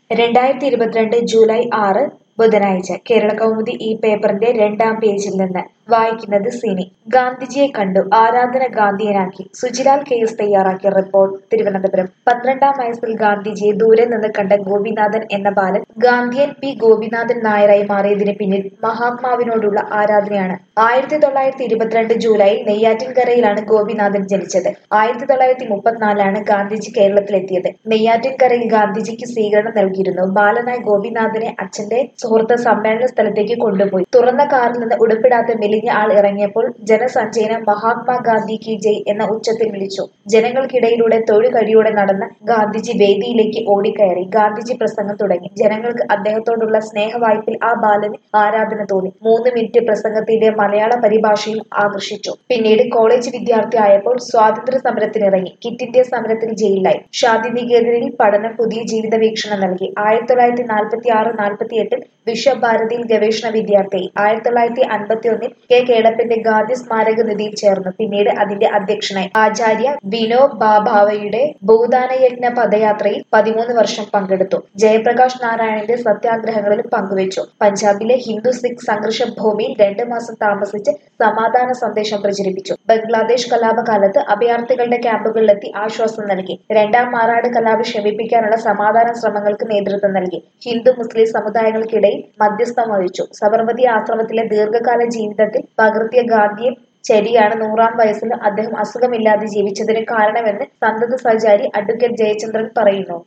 രണ്ടായിരത്തി ഇരുപത്തിരണ്ട് ജൂലൈ ആറ് ബുധനാഴ്ച കേരളകൗമുദി ഈ പേപ്പറിന്റെ രണ്ടാം പേജിൽ നിന്ന് വായിക്കുന്നത് സിനി ഗാന്ധിജിയെ കണ്ടു ആരാധന ഗാന്ധിയനാക്കി സുജിലാൽ കേസ് തയ്യാറാക്കിയ റിപ്പോർട്ട് തിരുവനന്തപുരം പന്ത്രണ്ടാം വയസ്സിൽ ഗാന്ധിജിയെ ദൂരെ നിന്ന് കണ്ട ഗോപിനാഥൻ എന്ന ബാലൻ ഗാന്ധിയൻ പി ഗോപിനാഥൻ നായരായി മാറിയതിന് പിന്നിൽ മഹാത്മാവിനോടുള്ള ആരാധനയാണ് ആയിരത്തി തൊള്ളായിരത്തി ഇരുപത്തിരണ്ട് ജൂലൈയിൽ നെയ്യാറ്റിൻകരയിലാണ് ഗോപിനാഥൻ ജനിച്ചത് ആയിരത്തി തൊള്ളായിരത്തി മുപ്പത്തിനാലാണ് ഗാന്ധിജി കേരളത്തിലെത്തിയത് നെയ്യാറ്റിൻകരയിൽ ഗാന്ധിജിക്ക് സ്വീകരണം നൽകിയിരുന്നു ബാലനായ ഗോപിനാഥനെ അച്ഛന്റെ സുഹൃത്ത് സമ്മേളന സ്ഥലത്തേക്ക് കൊണ്ടുപോയി തുറന്ന കാറിൽ നിന്ന് ഉടുപ്പിടാത്ത മെലിഞ്ഞ ആൾ ഇറങ്ങിയപ്പോൾ ജനസഞ്ചയനം മഹാത്മാഗാന്ധി കി ജയ് എന്ന ഉച്ചത്തിൽ വിളിച്ചു ജനങ്ങൾക്കിടയിലൂടെ തൊഴുകഴിയോടെ നടന്ന ഗാന്ധിജി വേദിയിലേക്ക് ഓടിക്കയറി ഗാന്ധിജി പ്രസംഗം തുടങ്ങി ജനങ്ങൾക്ക് അദ്ദേഹത്തോടുള്ള സ്നേഹവായ്പിൽ ആ ബാലന് ആരാധന തോന്നി മൂന്ന് മിനിറ്റ് പ്രസംഗത്തിന്റെ മലയാള പരിഭാഷയിൽ ആകർഷിച്ചു പിന്നീട് കോളേജ് വിദ്യാർത്ഥി ആയപ്പോൾ സ്വാതന്ത്ര്യ സമരത്തിനിറങ്ങി കിറ്റ് ഇന്ത്യ സമരത്തിൽ ജയിലിലായി ശാന്തിനികേതനിൽ പഠനം പുതിയ ജീവിത വീക്ഷണം നൽകി ആയിരത്തി തൊള്ളായിരത്തി നാൽപ്പത്തി ആറ് നാൽപ്പത്തി എട്ടിൽ വിശ്വഭാരതിയിൽ ഗവേഷണ വിദ്യാർത്ഥിയായി ആയിരത്തി തൊള്ളായിരത്തി അൻപത്തി ഒന്നിൽ കെ കേളപ്പന്റെ ഗാന്ധി സ്മാരക നിധിയിൽ ചേർന്നു പിന്നീട് അതിന്റെ അധ്യക്ഷനായി ആചാര്യ വിനോ ബാഭാവയുടെ ഭൂദാനയജ്ഞ പദയാത്രയിൽ പതിമൂന്ന് വർഷം പങ്കെടുത്തു ജയപ്രകാശ് നാരായണന്റെ സത്യാഗ്രഹങ്ങളിലും പങ്കുവച്ചു പഞ്ചാബിലെ ഹിന്ദു സിഖ് സംഘർഷ ഭൂമിയിൽ രണ്ടു മാസം താമസിച്ച് സമാധാന സന്ദേശം പ്രചരിപ്പിച്ചു ബംഗ്ലാദേശ് കലാപകാലത്ത് അഭയാർത്ഥികളുടെ ക്യാമ്പുകളിലെത്തി ആശ്വാസം നൽകി രണ്ടാം മാറാട് കലാപം ശമിപ്പിക്കാനുള്ള സമാധാന ശ്രമങ്ങൾക്ക് നേതൃത്വം നൽകി ഹിന്ദു മുസ്ലിം സമുദായങ്ങൾക്കിടയിൽ മധ്യസ്ഥം വഹിച്ചു സബർമതി ആശ്രമത്തിലെ ദീർഘകാല ജീവിതത്തിൽ പകർത്തിയ ഗാന്ധിയെ ശരിയാണ് നൂറാം വയസ്സിൽ അദ്ദേഹം അസുഖമില്ലാതെ ജീവിച്ചതിന് കാരണമെന്ന് സന്തത സഹചാരി അഡ്വക്കേറ്റ് ജയചന്ദ്രൻ പറയുന്നു